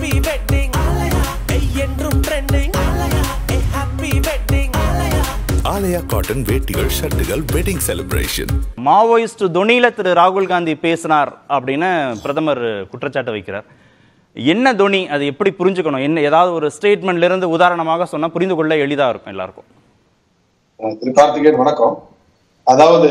Happy wedding என்றும் trending happy wedding Aalaya cotton வேட்டிகள் ஷர்ட்டுகள் வெட்டிங் செலிப்ரேஷன் மாவோயிஸ்ட் தொனியில திரு ராகுல் காந்தி பேசினார் அப்படின்னு பிரதமர் குற்றச்சாட்டு வைக்கிறார் என்ன தொனி அது எப்படி புரிஞ்சுக்கணும் என்ன ஏதாவது ஒரு ஸ்டேட்மெண்ட்ல இருந்து உதாரணமாக சொன்னா புரிந்து கொள்ள எளிதா இருக்கும் எல்லாருக்கும் அஹ் திரு கார்த்திகேயன் வணக்கம் அதாவது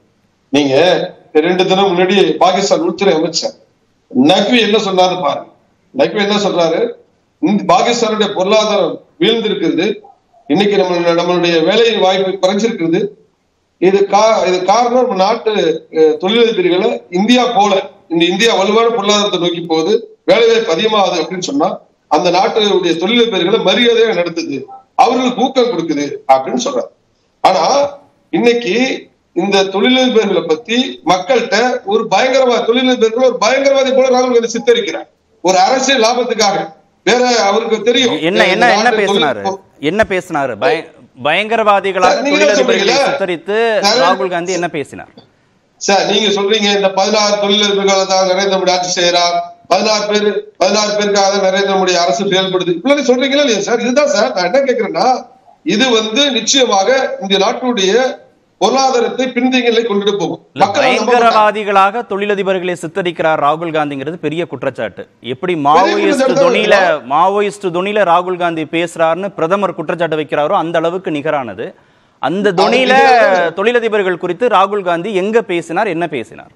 நீங்க ரெண்டு தினம் முன்னாடி பாகிஸ்தான் உள்துறை அமைச்சர் நக்வி என்ன சொன்னாரு பாருங்க நக்வி என்ன சொல்றாரு இந்த பாகிஸ்தானுடைய பொருளாதாரம் வீழ்ந்திருக்கிறது இன்னைக்கு நம்ம நம்மளுடைய வேலை வாய்ப்பு குறைஞ்சிருக்கிறது இது கா இது காரணம் நம்ம நாட்டு அஹ், தொழிலதிபர்களை இந்தியா போல இந்த இந்தியா வலுவான பொருளாதாரத்தை நோக்கி போகுது வேலைவாய்ப்பு அதிகமாகுது அப்படின்னு சொன்னா அந்த நாட்டுடைய தொழிலதிபர்களை மரியாதையா நடத்துது அவர்களுக்கு ஊக்கம் கொடுக்குது அப்படின்னு சொல்றாரு ஆனா இன்னைக்கு இந்த தொழிலதிபர்களை பத்தி மக்கள்கிட்ட ஒரு பயங்கரவாத தொழிலதிபர்கள் ஒரு பயங்கரவாதி போல ராகுல் காந்தி சித்தரிக்கிறார் ஒரு அரசியல் லாபத்துக்காக வேற அவருக்கு தெரியும் என்ன என்ன இந்த என்ன நாட்டு பேசினாரு தொழில் என்ன பேசினாரு பய- பயங்கரவாதிகளாக சார், நீங்க தான் தொழிலதிபர்களை சொல்றீங்கல்ல? சித்தரித்து சார், ராகுல் காந்தி என்ன பேசினார் சார் நீங்க சொல்றீங்க இந்த பதினாறு தொழிலதிபர்களை தான் நரேந்திர மோடி ஆட்சி செய்யறார் பதினாறு பேர் பதினாறு பேருக்காக தான் நரேந்திர மோடி அரசு செயல்படுது இப்படி சொல்றீங்களா இல்லையா சார் இதுதான் சார் நான் என்ன கேக்குறேன்னா இது வந்து நிச்சயமாக இந்த நாட்டுடைய பொருளாதாரத்தை பின்தங்கிகளை கொண்டுட்டு போகும் இல்ல, மக்கள் அதை நம்ப மாட்டாங்க. பயங்கரவாதிகளாக தொழிலதிபர்களை சித்தரிக்கிறார் ராகுல் காந்திங்கிறது பெரிய குற்றச்சாட்டு எப்படி மாவோயிஸ்ட் குற்றச்சாட்டு துணியில தான். மாவோயிஸ்ட் துணியில ராகுல் காந்தி பேசுறாருன்னு பிரதமர் குற்றச்சாட்டு வைக்கிறாரோ அந்த அளவுக்கு நிகரானது அந்த துணியில நிகரானது. தொழிலதிபர்கள் குறித்து ராகுல் காந்தி எங்க பேசினார் என்ன பேசினார்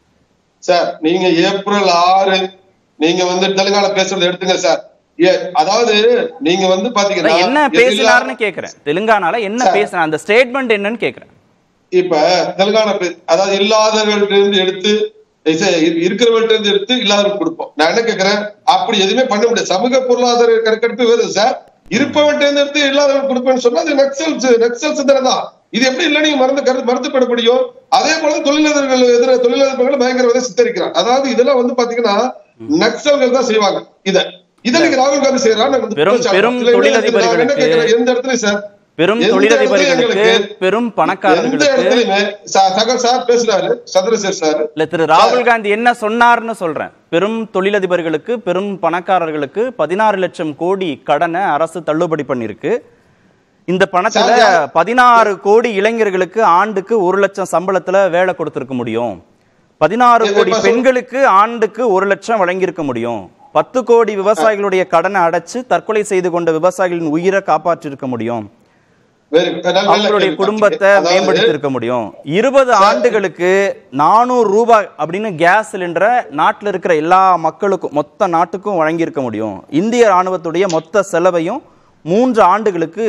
சார் நீங்க ஏப்ரல் ஆறு நீங்க வந்து தெலுங்கானா பேசுறத எடுத்துங்க சார் ஏ- அதாவது நீங்க வந்து பாத்தீங்கன்னா அதான் என்ன எல்லா- பேசினார்னு கேக்குறேன் தெலுங்கானால என்ன சார். பேசினார் அந்த ஸ்டேட்மெண்ட் என்னன்னு கேக்குறேன் இப்ப தெலுங்கானா பே- அதாவது இல்லாதவர்கள்ட்ட இருந்து எடுத்து இசை- இரு- இருக்கிறவர்கள்ட்ட இருந்து எடுத்து இல்லாதவர்களுக்கு கொடுப்போம் நான் என்ன கேக்குறேன் அப்படி எதுவுமே பண்ண முடியாது சமூக பொருளாதார கணக்கெடுப்பு வேறு சார் இருப்பவன்ட்ட இருந்து எடுத்து இல்லாதவர்களுக்கு கொடுப்பேன்னு சொன்னா அது நக்சல் நக்சல் சிந்தனை தான் இது எப்படி இல்ல நீங்க மறந்து கருத்து மறுத்துப்பட முடியும் அதே போல தொழிலதிபர்கள் எதிர தொழிலதிபர்கள் பயங்கரவாத சித்தரிக்கிறார் அதாவது இதெல்லாம் வந்து பாத்தீங்கன்னா நக்சல்கள் தான் செய்வாங்க இத இதை நீங்க ராகுல் காந்தி செய்யறாரு பெரும்- பெரும் என்ன தொழிலதிபர்களுக்கு கேக்குறேன் எந்த இடத்துலயும் சார் பெரும் எந்த தொழிலதிபர்களுக்கு இடத்துலயும் பெரும் எந்த பணக்காரர்களுக்கு இடத்துலயுமே ச- சகல் சார் பேசுறாரு சந்திரசேகர் சார் இல்ல திரு ராகுல் காந்தி என்ன சொன்னார்னு சொல்றேன் பெரும் தொழிலதிபர்களுக்கு பெரும் பணக்காரர்களுக்கு பதினாறு லட்சம் கோடி கடனை அரசு தள்ளுபடி பண்ணிருக்கு இந்த பணத்துல சார், யார்- பதினாறு கோடி இளைஞர்களுக்கு ஆண்டுக்கு ஒரு லட்சம் சம்பளத்துல வேலை கொடுத்திருக்க முடியும் பதினாறு இப்ப கோடி சொல்- பெண்களுக்கு ஆண்டுக்கு ஒரு லட்சம் வழங்கியிருக்க முடியும் பத்து கோடி விவசாயிகளுடைய கடனை அடைச்சு தற்கொலை செய்து கொண்ட விவசாயிகளின் உயிரை காப்பாற்றிருக்க முடியும் வெரி நல்ல- நல்ல அவங்களுடைய கேள்வி. குடும்பத்தை அதாவது, மேம்படுத்தி இருக்க முடியும் இருபது ஆண்டுகளுக்கு நானூறு ரூபாய் அப்படின்னு கேஸ் சிலிண்டரை நாட்டில் இருக்கிற எல்லா மக்களுக்கும் மொத்த நாட்டுக்கும் வழங்கி இருக்க முடியும் இந்திய ராணுவத்துடைய மொத்த செலவையும் மூன்று ஆண்டுகளுக்கு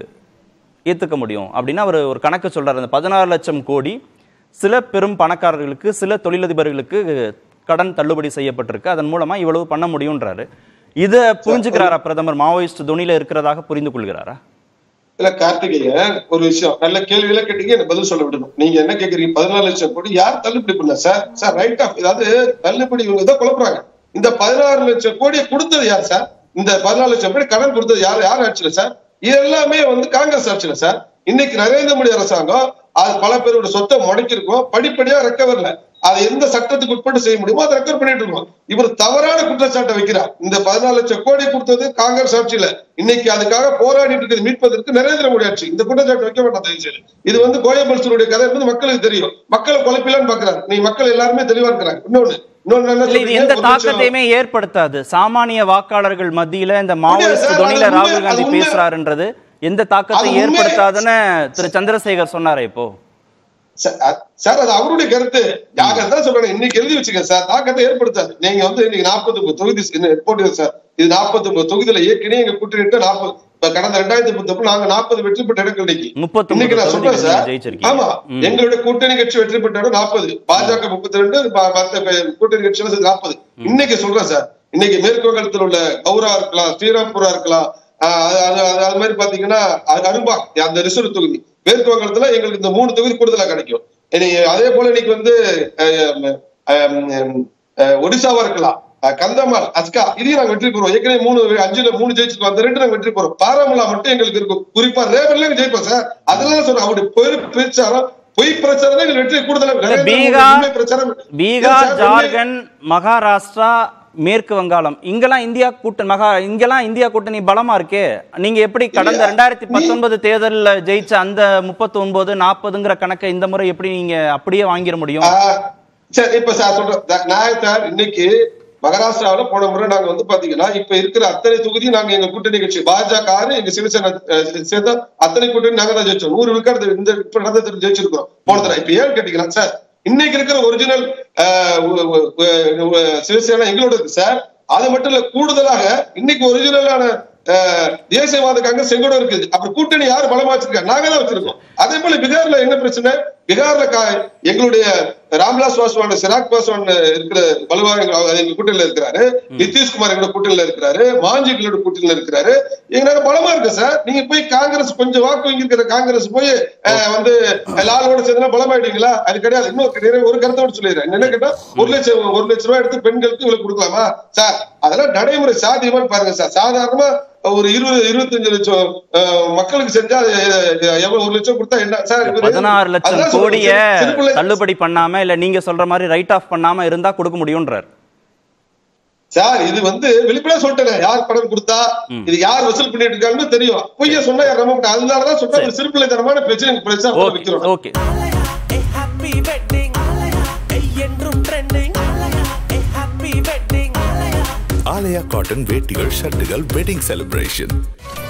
ஏத்துக்க முடியும் அப்படின்னு அவர் ஒரு கணக்கு சொல்றாரு அந்த பதினாறு லட்சம் கோடி சில பெரும் பணக்காரர்களுக்கு சில தொழிலதிபர்களுக்கு கடன் தள்ளுபடி செய்யப்பட்டிருக்கு அதன் மூலமா இவ்வளவு பண்ண முடியும்ன்றாரு இதை புரிஞ்சுக்கிறாரா பிரதமர் மாவோயிஸ்ட் துணியில இருக்கிறதாக புரிந்து கொள்கிறாரா இல்ல கார்த்திகேயன் ஒரு விஷயம் நல்ல கேள்வியில கேட்டீங்க எனக்கு பதில் சொல்ல விடணும் நீங்க என்ன கேக்குறீங்க பதினாலு லட்சம் கோடி யார் தள்ளுபடி பண்ண சார் சார் ரைட் ஆஃப் அதாவது தள்ளுபடி இவங்க தான் குழப்புறாங்க இந்த பதினாறு லட்சம் கோடியை கொடுத்தது யார் சார் இந்த பதினாலு லட்சம் கோடி கடன் கொடுத்தது யார் யார் ஆட்சியில சார் இது எல்லாமே வந்து காங்கிரஸ் ஆட்சியில சார் இன்னைக்கு நரேந்திர மோடி அரசாங்கம் அது பல பேரோட சொத்தை முடக்கிருக்கோம் படிப்படியா ரெக்கவர்ல அதை எந்த சட்டத்துக்கு உட்பட்டு செய்ய முடியுமோ அதை ரெக்கவர் பண்ணிட்டு இருக்கோம் இவர் தவறான குற்றச்சாட்டை வைக்கிறார் இந்த பதினாலு லட்சம் கோடி கொடுத்தது காங்கிரஸ் ஆட்சியில இன்னைக்கு அதுக்காக போராடிட்டு இருக்கிறது மீட்பதற்கு நரேந்திர மோடி ஆட்சி இந்த குற்றச்சாட்டு வைக்க மாட்டான் தயவு செய்து இது வந்து கோயம்பல்சருடைய கதை என்பது மக்களுக்கு தெரியும் மக்களை குழப்பிலான்னு பாக்குறாரு நீ மக்கள் எல்லாருமே தெளிவா இருக்கிறாங்க இன்னொன்னு இன்னொன்னு என்ன இல்ல இது சொல்றீங்க? எந்த ஒரு நிமிஷம். தாக்கத்தையுமே ஏற்படுத்தாது சாமானிய வாக்காளர்கள் மத்தியில இந்த முடியாது மாவோயிஸ்ட் சார், துணியில அது ராகுல் உண்மை, காந்தி அது உண்மை. பேசுறாருன்றது எந்த தாக்கத்தை அது உண்மை. ஏற்படுத்தாதுன்னு திரு சந்திரசேகர் சொன்னாரே இப்போ சார், அ- சார் அது அவருடைய கருத்து யாக தான் சொல்றேன் இன்னைக்கு எழுதி வச்சுக்க சார் தாக்கத்தை ஏற்படுத்தாது நீங்க வந்து இன்னைக்கு நாற்பத்தி ஒன்பது தொகுதி போட்டு சார் இது நாற்பத்தி ஒன்பது தொகுதியில ஏற்கனவே எங்க கூட்டணிட்டு நாற்பது இப்ப கடந்த ரெண்டாயிரத்தி முப்பத்தி நாங்க நாற்பது வெற்றி பெற்ற இடங்கள் இன்னைக்கு முப்பத்தி இன்னைக்கு நான் சொல்றேன் தொகுதிகள் சார் ஜெயிச்சிருக்கீங்க. ஆமா ம். எங்களுடைய கூட்டணி கட்சி வெற்றி பெற்ற இடம் நாற்பது பாஜக முப்பத்தி ரெண்டு மத்த ப- கூட்டணி கட்சியில சேர்ந்து நாற்பது இன்னைக்கு சொல்றேன் சார் இன்னைக்கு மேற்கு வங்கத்தில் உள்ள கௌரா இருக்கலாம் ஸ்ரீராம்பூரா இருக்கலாம் ஆஹ் அது அது அது அது மாதிரி பாத்தீங்கன்னா அது அரும்பா அந்த ரிசர்வ் தொகுதி மேற்கு வங்கத்துல எங்களுக்கு இந்த மூணு தொகுதி கூடுதலா கிடைக்கும் இனி அதே போல இன்னைக்கு வந்து அஹ், அஹ், அஹ், ஒடிசாவா இருக்கலாம் அஹ், கந்தமால் அஸ்கா இதையும் நாங்க வெற்றி பெறுவோம் ஏற்கனவே மூணு அஞ்சுல மூணு ஜெயிச்சிருக்கோம் அந்த ரெண்டு நாங்க வெற்றி பெறுவோம் பாராமலா மட்டும் எங்களுக்கு இருக்கும் குறிப்பா ரேவர்ல ஜெயிப்போம் சார் அதெல்லாம் சொல்றேன் அவருடைய பொய் பிரச்சாரம் பொய் பிரச்சாரம் தான் எங்களுக்கு வெற்றி கூடுதலா இல்ல, நரேந்திர மோடி பீகார் உண்மை பிரச்சாரம் பீகார் இல்ல சார், உண்மை- ஜார்க்கண்ட் மகாராஷ்டிரா மேற்கு வங்காளம் இங்கெல்லாம் இந்தியா கூட்டணி மகா இங்கெல்லாம் இந்தியா கூட்டணி பலமா இருக்கே நீங்க எப்படி கடந்த இல்லையா? ரெண்டாயிரத்தி நீ- பத்தொன்பது தேர்தல்ல ஜெயிச்ச அந்த முப்பத்தி ஒன்பது நாற்பதுங்கிற கணக்கை இந்த முறை எப்படி நீங்க அப்படியே வாங்கிட முடியும் ஆஹ் சரி இப்ப சார் சொல்றேன் நான் சார் இன்னைக்கு மகாராஷ்டிராவுல போன முறை நாங்க வந்து பாத்தீங்கன்னா இப்ப இருக்கிற அத்தனை தொகுதியும் நாங்க எங்க கூட்டணி கட்சி பாஜக எங்க சிவசேனா அஹ், சேர்ந்த அத்தனை கூட்டணி நாங்க தான் ஜெயிச்சோம் நூறு விழுக்காடு இந்த இப்ப நடந்தது ஜெயிச்சிருக்கோம் போன தடவை இப்ப ஏன் கேட்டீங்கன்னா சார் இன்னைக்கு இருக்கிற ஒரிஜினல் சிவசேனா எங்களோட இருக்கு சார் அது மட்டும் இல்ல கூடுதலாக இன்னைக்கு ஒரிஜினலான அஹ், தேசியவாத காங்கிரஸ் எங்களோட இருக்குது அப்புறம் கூட்டணி யார் பலமா வச்சிருக்காங்க நாங்க தான் வச்சிருக்கோம் அதே போல பீகார்ல என்ன பிரச்சனை பீகார்ல கா- எங்களுடைய ராம்விலாஸ் பாஸ்வான் சிராக் பாஸ்வான் இருக்கிற வலுவா எங்க அது எங்க கூட்டணியில இருக்கிறாரு நிதிஷ்குமார் எங்களோட கூட்டணியில இருக்கிறாரு மாஞ்சி எங்களோட கூட்டணியில இருக்கிறாரு எங்க நாங்க பலமா இருக்கு சார் நீங்க போய் காங்கிரஸ் கொஞ்சம் வாக்கு வாங்கி இருக்கிற காங்கிரஸ் போய் அஹ், வந்து லாலோட சேர்ந்தா பலமாயிட்டீங்களா அது கிடையாது இன்னும் கிடையாது ஒரு கருத்தோட சொல்லிடுறேன் என்ன கேட்டா ஒரு லட்சம் ஒரு லட்சம் ரூபாய் எடுத்து பெண்களுக்கு இவ்வளவு கொடுக்கலாமா சார் அதெல்லாம் நடைமுறை சாத்தியமான்னு பாருங்க சார் சாதாரணமா ஒரு இருபது இருபத்தஞ்சு லட்சம் அஹ், மக்களுக்கு செஞ்சா அது, அஹ், எவ்வளவு ஒரு லட்சம் கொடுத்தா என்ன சார் இவரு- பதினாறு லட்சம் அதுதான் சொல்றேன். கோடிய சிறு பிள்ளை- தள்ளுபடி பண்ணாம இல்ல நீங்க சொல்ற மாதிரி ரைட் ஆஃப் பண்ணாம இருந்தா கொடுக்க முடியும்ன்றார் சார் இது வந்து வெளிப்படையா சொல்லிட்டேன் யார் பணம் கொடுத்தா இது யார் வசூல் பண்ணிட்டு இருக்காங்கன்னு தெரியும் பொய்ய சொன்னா யார் நம்ப மாட்டாங்க அதனாலதான் சொன்னா ஒரு சிறுபிள்ளைத்தனமான பிரச்சனை பிரச்சனை ஓகே வைக்கிறோம் ஓகே ஆலயா ஏ ஹாப்பி வெட்டிங் ஆலயா ஏ என்றும் ட்ரெண்டிங் ஆலயா ஏ happy wedding Aalaya Aalaya cotton வேட்டிகள் ஷர்ட்டுகள் வெட்டிங் செலிப்ரேஷன்